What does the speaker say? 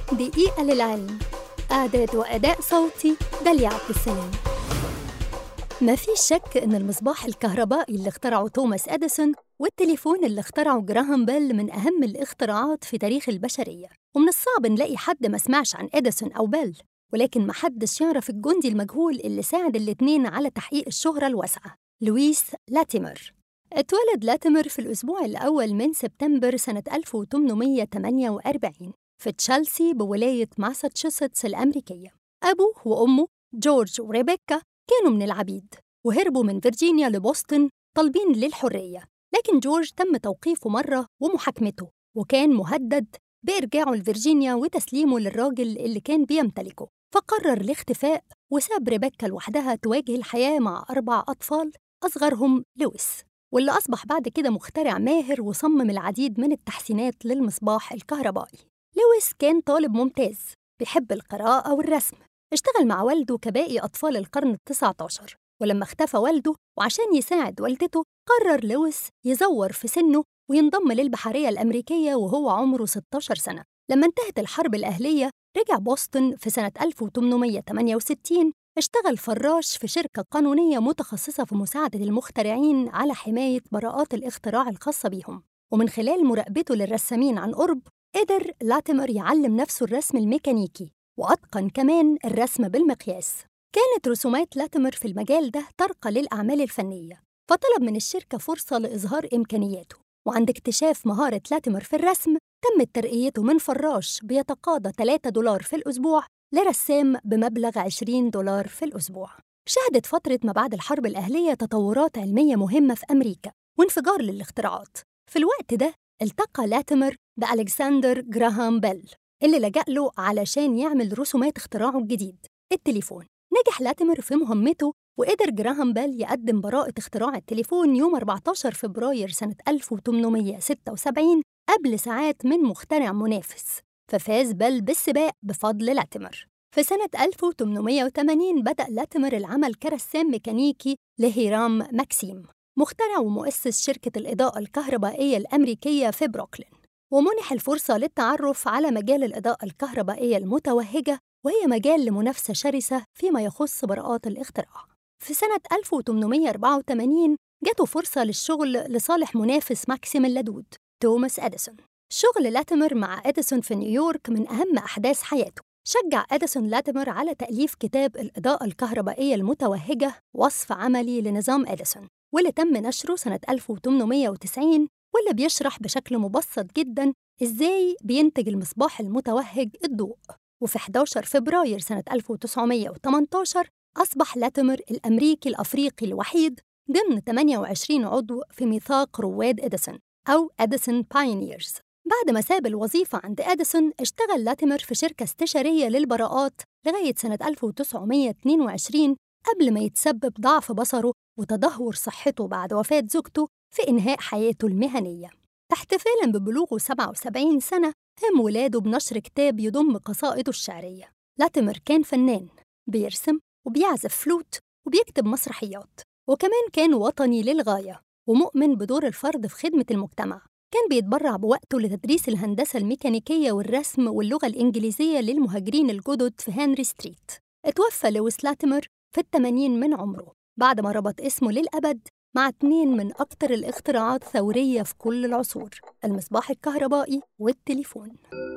دقيقة للعلم إعداد وأداء صوتي داليا عبد السلام ما في شك إن المصباح الكهربائي اللي اخترعه توماس أديسون والتليفون اللي اخترعه جراهام بيل من أهم الاختراعات في تاريخ البشرية ومن الصعب نلاقي حد ما سمعش عن أديسون أو بيل ولكن محدش يعرف الجندي المجهول اللي ساعد الاتنين على تحقيق الشهرة الواسعة لويس لاتيمر اتولد لاتيمر في الأسبوع الأول من سبتمبر سنة 1848 في تشيلسي بولاية ماساتشوستس الأمريكية أبوه وأمه جورج وريبيكا كانوا من العبيد وهربوا من فيرجينيا لبوسطن طالبين للحرية لكن جورج تم توقيفه مرة ومحاكمته وكان مهدد بإرجاعه لفرجينيا وتسليمه للراجل اللي كان بيمتلكه فقرر الاختفاء وساب ريبيكا لوحدها تواجه الحياة مع أربع أطفال أصغرهم لويس واللي أصبح بعد كده مخترع ماهر وصمم العديد من التحسينات للمصباح الكهربائي لويس كان طالب ممتاز بيحب القراءة والرسم اشتغل مع والده كباقي أطفال القرن التسعة عشر ولما اختفى والده وعشان يساعد والدته قرر لويس يزور في سنه وينضم للبحرية الأمريكية وهو عمره 16 سنة لما انتهت الحرب الأهلية رجع بوسطن في سنة 1868 اشتغل فراش في شركة قانونية متخصصة في مساعدة المخترعين على حماية براءات الاختراع الخاصة بيهم ومن خلال مراقبته للرسامين عن قرب قدر لاتيمر يعلم نفسه الرسم الميكانيكي وأتقن كمان الرسم بالمقياس كانت رسومات لاتيمر في المجال ده ترقى للأعمال الفنية فطلب من الشركة فرصة لإظهار إمكانياته وعند اكتشاف مهارة لاتيمر في الرسم تمت ترقيته من فراش بيتقاضى 3 دولار في الأسبوع لرسام بمبلغ 20 دولار في الأسبوع شهدت فترة ما بعد الحرب الأهلية تطورات علمية مهمة في أمريكا وانفجار للاختراعات في الوقت ده التقى لاتيمر بألكسندر جراهام بيل اللي لجأ له علشان يعمل رسومات اختراعه الجديد التليفون نجح لاتيمر في مهمته وقدر جراهام بيل يقدم براءة اختراع التليفون يوم 14 فبراير سنة 1876 قبل ساعات من مخترع منافس ففاز بيل بالسباق بفضل لاتيمر في سنة 1880 بدأ لاتيمر العمل كرسام ميكانيكي لهيرام ماكسيم مخترع ومؤسس شركة الإضاءة الكهربائية الأمريكية في بروكلين ومنح الفرصة للتعرف على مجال الإضاءة الكهربائية المتوهجة وهي مجال لمنافسة شرسة فيما يخص براءات الاختراع في سنة 1884 جاته فرصة للشغل لصالح منافس ماكسيم اللدود توماس أديسون شغل لاتيمر مع أديسون في نيويورك من أهم أحداث حياته شجع أديسون لاتيمر على تأليف كتاب الإضاءة الكهربائية المتوهجة وصف عملي لنظام أديسون واللي تم نشره سنة 1890 واللي بيشرح بشكل مبسط جدا إزاي بينتج المصباح المتوهج الضوء وفي 11 فبراير سنة 1918 أصبح لاتيمر الأمريكي الأفريقي الوحيد ضمن 28 عضو في ميثاق رواد إديسون أو أديسون بايونيرز بعد ما ساب الوظيفة عند أديسون اشتغل لاتيمر في شركة استشارية للبراءات لغاية سنة 1922 قبل ما يتسبب ضعف بصره وتدهور صحته بعد وفاة زوجته في إنهاء حياته المهنية احتفالاً ببلوغه 77 سنة هم ولاده بنشر كتاب يضم قصائده الشعرية لاتيمر كان فنان بيرسم وبيعزف فلوت وبيكتب مسرحيات وكمان كان وطني للغاية ومؤمن بدور الفرد في خدمة المجتمع كان بيتبرع بوقته لتدريس الهندسة الميكانيكية والرسم واللغة الإنجليزية للمهاجرين الجدد في هنري ستريت اتوفى لويس لاتيمر في الثمانين من عمره بعد ما ربط اسمه للأبد مع اتنين من أكتر الاختراعات ثورية في كل العصور المصباح الكهربائي والتليفون